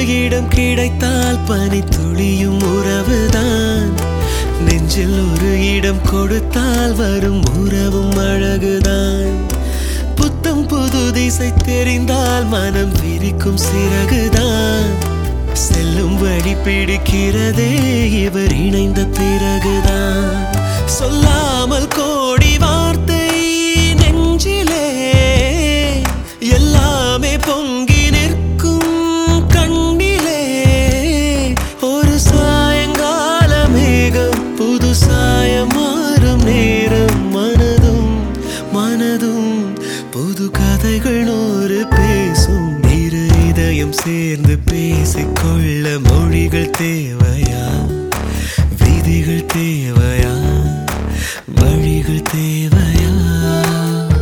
இடம் கிடைத்தால் பனி துளியும் உறவுதான் நெஞ்சில் ஒரு இடம் கொடுத்தால் வரும் உறவும் அழகுதான் புத்தம் புது திசை தெரிந்தால் மனம் விரிக்கும் சிறகுதான் செல்லும் வழி பிடிக்கிறதே இவர் இணைந்த பிறகுதான் சொல்லாமல் கோடி வார்த்தை நெஞ்சிலே எல்லாமே பொங்கி நிற்கும் கண்ணிலே ஒரு சாயங்கால மேகம் புது சாயம் மாறும் நேரம் மனதும் மனதும் புது கதைகள் நூறு பேசும் இரு இதயம் சேர்ந்து பேசிக்கொள்ள மொழிகள் தேவையா